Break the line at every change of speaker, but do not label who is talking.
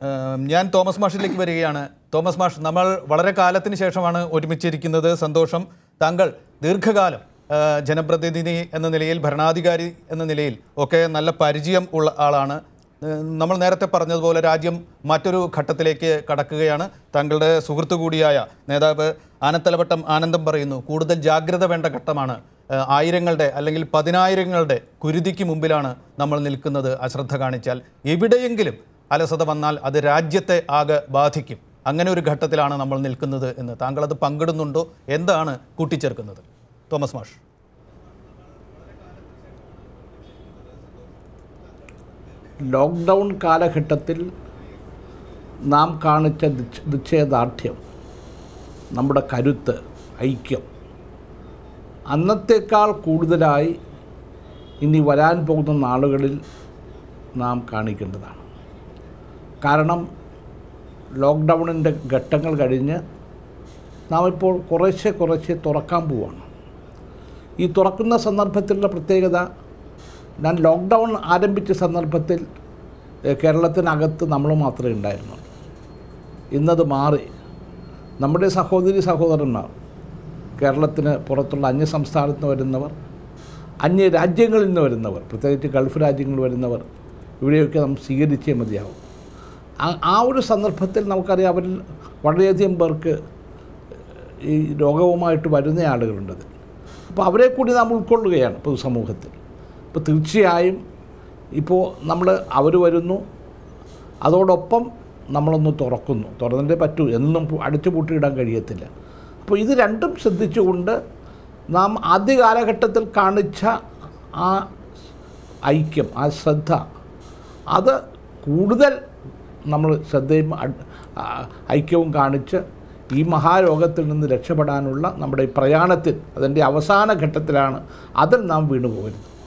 ഏം, ഞാൻ തോമസ് മാഷിലേക്ക് വരികയാണ് തോമസ് മാഷ് നമ്മൾ വളരെ കാലത്തിന് ശേഷമാണ് ഒരുമിച്ചിരിക്കുന്നത് സന്തോഷം താങ്കൾ ദീർഘകാലം ആ, ജനപ്രതിനിധി എന്ന നിലയിൽ ഭരണാധികാരി എന്ന നിലയിൽ ഒക്കെ നല്ല പരിചയം ഉള്ള ആളാണ് ഏം, നമ്മൾ നേരത്തെ പറഞ്ഞതുപോലെ രാജ്യം മറ്റൊരു ഘട്ടത്തിലേക്ക് കടക്കുകയാണ് താങ്കളുടെ സുഹൃത്തു കൂടിയായ നേതാവ് ആനത്തലവട്ടം ആനന്ദം പറയുന്നു കൂടുതൽ ജാഗ്രത വേണ്ട ഘട്ടമാണ് ഏഹ് ആയിരങ്ങളുടെ അല്ലെങ്കിൽ പതിനായിരങ്ങളുടെ കുരുതിക്ക് മുമ്പിലാണ് നമ്മൾ നിൽക്കുന്നത് അശ്രദ്ധ കാണിച്ചാൽ എവിടെയെങ്കിലും അലസത വന്നാൽ അത് രാജ്യത്തെ ആകെ ബാധിക്കും അങ്ങനെ ഒരു ഘട്ടത്തിലാണ് നമ്മൾ നിൽക്കുന്നത് എന്ന് താങ്കൾ അത് പങ്കിടുന്നുണ്ടോ എന്താണ് കൂട്ടിച്ചേർക്കുന്നത് തോമസ് മാഷ്
ലോക്ക്ഡൗൺ കാലഘട്ടത്തിൽ നാം കാണിച്ച നിശ്ച- നിശ്ചയദാർഢ്യം നമ്മുടെ കരുത്ത് ഐക്യം അന്നത്തേക്കാൾ കൂടുതലായി ഇനി വരാൻ പോകുന്ന നാളുകളിൽ നാം കാണിക്കേണ്ടതാണ് കാരണം ലോക്ക്ഡൗണിൻ്റെ ഘട്ടങ്ങൾ കഴിഞ്ഞ് നാം ഇപ്പോൾ കുറേശ്ശെ കുറേശ്ശെ തുറക്കാൻ പോവുകയാണ് ഈ തുറക്കുന്ന സന്ദർഭത്തിലുള്ള പ്രത്യേകത ഞാൻ ലോക്ക്ഡൗൺ ആരംഭിച്ച സന്ദർഭത്തിൽ ഏഹ്, കേരളത്തിനകത്ത് നമ്മൾ മാത്രമേ ഉണ്ടായിരുന്നുള്ളൂ ഇന്നത് മാറി നമ്മുടെ സഹോദരി സഹോദരന്മാർ കേരളത്തിന് പുറത്തുള്ള അന്യ സംസ്ഥാനത്ത് നിന്ന് വരുന്നവർ അന്യ രാജ്യങ്ങളിൽ നിന്ന് വരുന്നവർ പ്രത്യേകിച്ച് ഗൾഫ് രാജ്യങ്ങളിൽ വരുന്നവർ ഇവിടെയൊക്കെ നാം സ്വീകരിച്ചേ മതിയാവും ആ- ആ ഒരു സന്ദർഭത്തിൽ നമുക്കറിയാം അവരിൽ വളരെയധികം പേർക്ക് ഈ രോഗവുമായിട്ട് വരുന്ന ആളുകളുണ്ട് അതിൽ അപ്പോൾ അവരെ കൂടി നാം ഉൾക്കൊള്ളുകയാണ് പൊതുസമൂഹത്തിൽ ഇപ്പോൾ തീർച്ചയായും ഇപ്പോൾ നമ്മൾ അവർ വരുന്നു അതോടൊപ്പം നമ്മളൊന്ന് തുറക്കുന്നു തുറന്നിട്ടേ പറ്റൂ എന്നും പു- അടിച്ചു പൂട്ടിയിടാൻ കഴിയത്തില്ല അപ്പോൾ ഇത് രണ്ടും ശ്രദ്ധിച്ചുകൊണ്ട് നാം ആദ്യ കാലഘട്ടത്തിൽ കാണിച്ച ആ ഐക്യം ആ ശ്രദ്ധ അത് കൂടുതൽ നമ്മൾ ശ്രദ്ധയും അഡ്- ആ, ഐക്യവും കാണിച്ച് ഈ മഹാരോഗത്തിൽ നിന്ന് രക്ഷപ്പെടാനുള്ള നമ്മുടെ ഈ പ്രയാണത്തിൽ അതിൻ്റെ അവസാന ഘട്ടത്തിലാണ് അതിൽ നാം വീണു പോകരുത്